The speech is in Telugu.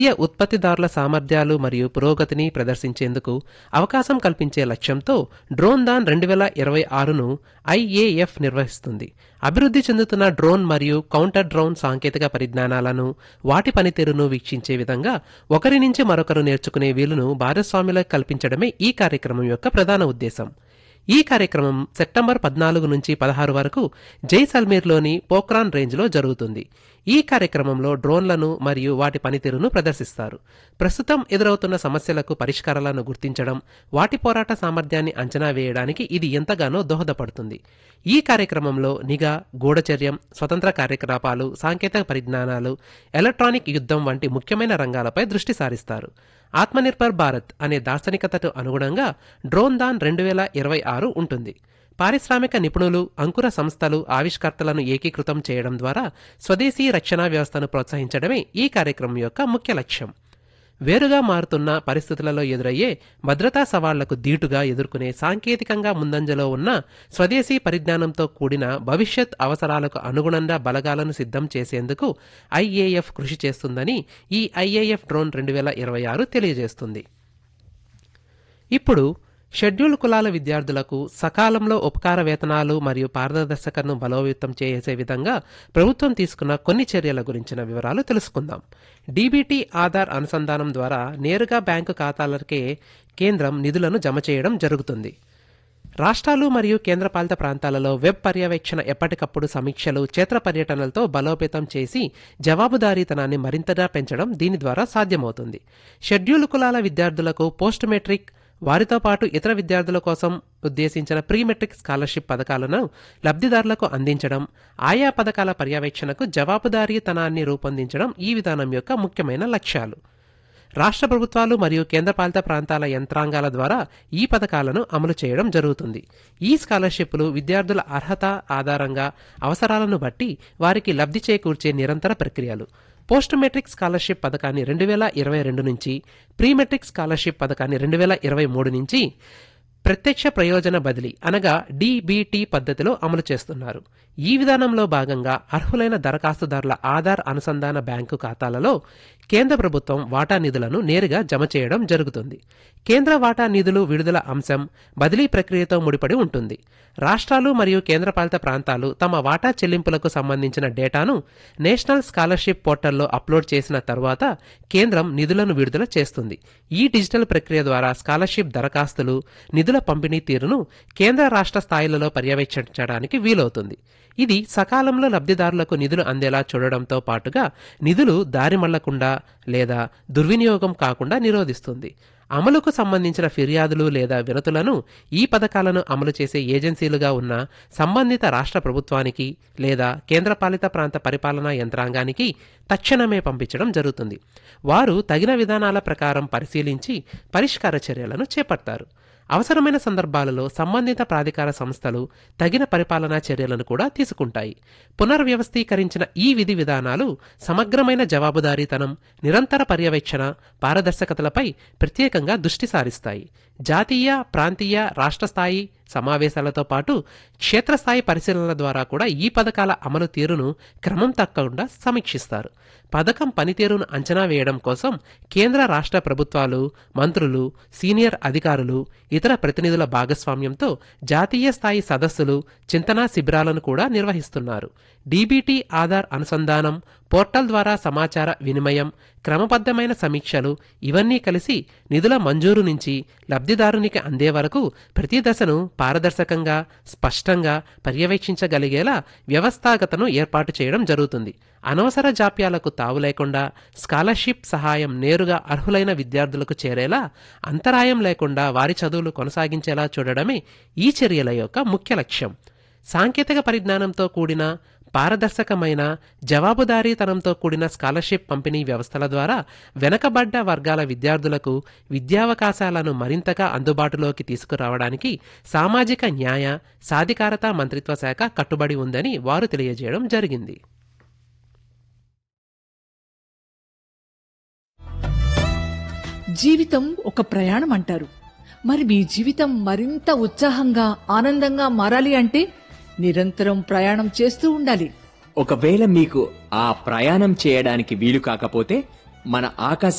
జాతీయ ఉత్పత్తిదారుల సామర్థ్యాలు మరియు పురోగతిని ప్రదర్శించేందుకు అవకాశం కల్పించే లక్ష్యంతో డ్రోన్ దాన్ రెండు వేల ఇరవై ఆరును ఐఏఎఫ్ నిర్వహిస్తుంది అభివృద్ధి చెందుతున్న డ్రోన్ మరియు కౌంటర్ డ్రోన్ సాంకేతిక పరిజ్ఞానాలను వాటి పనితీరును వీక్షించే విధంగా ఒకరి నుంచి మరొకరు నేర్చుకునే వీలును భాగస్వాములకు కల్పించడమే ఈ కార్యక్రమం యొక్క ప్రధాన ఉద్దేశం ఈ కార్యక్రమం సెప్టెంబర్ పద్నాలుగు నుంచి పదహారు వరకు జైసల్మీర్లోని పోఖ్రాన్ రేంజ్లో జరుగుతుంది ఈ కార్యక్రమంలో డ్రోన్లను మరియు వాటి పనితీరును ప్రదర్శిస్తారు ప్రస్తుతం ఎదురవుతున్న సమస్యలకు పరిష్కారాలను గుర్తించడం వాటి పోరాట సామర్థ్యాన్ని అంచనా వేయడానికి ఇది ఎంతగానో దోహదపడుతుంది ఈ కార్యక్రమంలో నిఘా గూఢచర్యం స్వతంత్ర కార్యకలాపాలు సాంకేతిక పరిజ్ఞానాలు ఎలక్ట్రానిక్ యుద్ధం వంటి ముఖ్యమైన రంగాలపై దృష్టి సారిస్తారు ఆత్మనిర్భర్ భారత్ అనే దార్శనికతకు అనుగుణంగా డ్రోన్ దాన్ రెండు వేల ఇరవై ఆరు ఉంటుంది పారిశ్రామిక నిపుణులు అంకుర సంస్థలు ఆవిష్కర్తలను ఏకీకృతం చేయడం ద్వారా స్వదేశీ రక్షణ వ్యవస్థను ప్రోత్సహించడమే ఈ కార్యక్రమం యొక్క ముఖ్య లక్ష్యం వేరుగా మారుతున్న పరిస్థితులలో ఎదురయ్యే భద్రతా సవాళ్లకు ధీటుగా ఎదుర్కొనే సాంకేతికంగా ముందంజలో ఉన్న స్వదేశీ పరిజ్ఞానంతో కూడిన భవిష్యత్ అవసరాలకు అనుగుణంగా బలగాలను సిద్ధం చేసేందుకు ఐఏఎఫ్ కృషి చేస్తుందని ఈ ఐఏఎఫ్ డ్రోన్ రెండు వేల ఇరవై ఆరు తెలియజేస్తుంది ఇప్పుడు షెడ్యూల్ కులాల విద్యార్థులకు సకాలంలో ఉపకార వేతనాలు మరియు పారదర్శకతను బలోపేతం చేసే విధంగా ప్రభుత్వం తీసుకున్న కొన్ని చర్యల గురించిన వివరాలు తెలుసుకుందాం డీబీటీ ఆధార్ అనుసంధానం ద్వారా నేరుగా బ్యాంకు ఖాతాలకే కేంద్రం నిధులను జమ చేయడం జరుగుతుంది రాష్ట్రాలు మరియు కేంద్రపాలిత ప్రాంతాలలో వెబ్ పర్యవేక్షణ ఎప్పటికప్పుడు సమీక్షలు క్షేత్ర పర్యటనలతో బలోపేతం చేసి జవాబుదారీతనాన్ని మరింతగా పెంచడం దీని ద్వారా సాధ్యమవుతుంది షెడ్యూల్ కులాల విద్యార్థులకు పోస్ట్ మెట్రిక్ వారితో పాటు ఇతర విద్యార్థుల కోసం ఉద్దేశించిన ప్రీ మెట్రిక్ స్కాలర్షిప్ పథకాలను లబ్ధిదారులకు అందించడం ఆయా పథకాల పర్యవేక్షణకు జవాబుదారీతనాన్ని రూపొందించడం ఈ విధానం యొక్క ముఖ్యమైన లక్ష్యాలు రాష్ట్ర ప్రభుత్వాలు మరియు కేంద్రపాలిత ప్రాంతాల యంత్రాంగాల ద్వారా ఈ పథకాలను అమలు చేయడం జరుగుతుంది ఈ స్కాలర్షిప్లు విద్యార్థుల అర్హత ఆధారంగా అవసరాలను బట్టి వారికి లబ్ధి చేకూర్చే నిరంతర ప్రక్రియలు పోస్ట్ మెట్రిక్ స్కాలర్షిప్ పథకాన్ని రెండు వేల ఇరవై రెండు నుంచి ప్రీ మెట్రిక్ స్కాలర్షిప్ పథకాన్ని రెండు వేల ఇరవై మూడు నుంచి ప్రత్యక్ష ప్రయోజన బదిలీ అనగా డీబీటీ పద్ధతిలో అమలు చేస్తున్నారు ఈ విధానంలో భాగంగా అర్హులైన దరఖాస్తుదారుల ఆధార్ అనుసంధాన బ్యాంకు ఖాతాలలో కేంద్ర ప్రభుత్వం వాటా నిధులను నేరుగా జమ చేయడం జరుగుతుంది కేంద్ర వాటా నిధులు విడుదల అంశం బదిలీ ప్రక్రియతో ముడిపడి ఉంటుంది రాష్ట్రాలు మరియు కేంద్రపాలిత ప్రాంతాలు తమ వాటా చెల్లింపులకు సంబంధించిన డేటాను నేషనల్ స్కాలర్షిప్ పోర్టల్లో అప్లోడ్ చేసిన తర్వాత కేంద్రం నిధులను విడుదల చేస్తుంది ఈ డిజిటల్ ప్రక్రియ ద్వారా స్కాలర్షిప్ దరఖాస్తులు నిధుల పంపిణీ తీరును కేంద్ర రాష్ట్ర స్థాయిలలో పర్యవేక్షించడానికి వీలవుతుంది ఇది సకాలంలో లబ్ధిదారులకు నిధులు అందేలా చూడడంతో పాటుగా నిధులు దారి మళ్లకుండా లేదా దుర్వినియోగం కాకుండా నిరోధిస్తుంది అమలుకు సంబంధించిన ఫిర్యాదులు లేదా వినతులను ఈ పథకాలను అమలు చేసే ఏజెన్సీలుగా ఉన్న సంబంధిత రాష్ట్ర ప్రభుత్వానికి లేదా కేంద్రపాలిత ప్రాంత పరిపాలనా యంత్రాంగానికి తక్షణమే పంపించడం జరుగుతుంది వారు తగిన విధానాల ప్రకారం పరిశీలించి పరిష్కార చర్యలను చేపడతారు అవసరమైన సందర్భాలలో సంబంధిత ప్రాధికార సంస్థలు తగిన పరిపాలనా చర్యలను కూడా తీసుకుంటాయి పునర్వ్యవస్థీకరించిన ఈ విధి విధానాలు సమగ్రమైన జవాబుదారీతనం నిరంతర పర్యవేక్షణ పారదర్శకతలపై ప్రత్యేకంగా దృష్టి సారిస్తాయి జాతీయ ప్రాంతీయ రాష్ట్ర స్థాయి సమావేశాలతో పాటు క్షేత్రస్థాయి పరిశీలనల ద్వారా కూడా ఈ పథకాల అమలు తీరును క్రమం తప్పకుండా సమీక్షిస్తారు పథకం పనితీరును అంచనా వేయడం కోసం కేంద్ర రాష్ట్ర ప్రభుత్వాలు మంత్రులు సీనియర్ అధికారులు ఇతర ప్రతినిధుల భాగస్వామ్యంతో జాతీయ స్థాయి సదస్సులు చింతనా శిబిరాలను కూడా నిర్వహిస్తున్నారు డీబీటీ ఆధార్ అనుసంధానం పోర్టల్ ద్వారా సమాచార వినిమయం క్రమబద్ధమైన సమీక్షలు ఇవన్నీ కలిసి నిధుల మంజూరు నుంచి లబ్ధిదారునికి అందే వరకు ప్రతి దశను పారదర్శకంగా స్పష్టంగా పర్యవేక్షించగలిగేలా వ్యవస్థాగతను ఏర్పాటు చేయడం జరుగుతుంది అనవసర జాప్యాలకు తావు లేకుండా స్కాలర్షిప్ సహాయం నేరుగా అర్హులైన విద్యార్థులకు చేరేలా అంతరాయం లేకుండా వారి చదువులు కొనసాగించేలా చూడడమే ఈ చర్యల యొక్క ముఖ్య లక్ష్యం సాంకేతిక పరిజ్ఞానంతో కూడిన పారదర్శకమైన జవాబుదారీతనంతో కూడిన స్కాలర్షిప్ పంపిణీ వ్యవస్థల ద్వారా వెనకబడ్డ వర్గాల విద్యార్థులకు విద్యావకాశాలను మరింతగా అందుబాటులోకి తీసుకురావడానికి సామాజిక న్యాయ సాధికారత మంత్రిత్వ శాఖ కట్టుబడి ఉందని వారు తెలియజేయడం జరిగింది జీవితం ఒక ప్రయాణం అంటారు మరి మీ జీవితం మరింత ఉత్సాహంగా ఆనందంగా మారాలి అంటే నిరంతరం ప్రయాణం చేస్తూ ఉండాలి ఒకవేళ మీకు ఆ ప్రయాణం చేయడానికి వీలు కాకపోతే మన ఆకాశ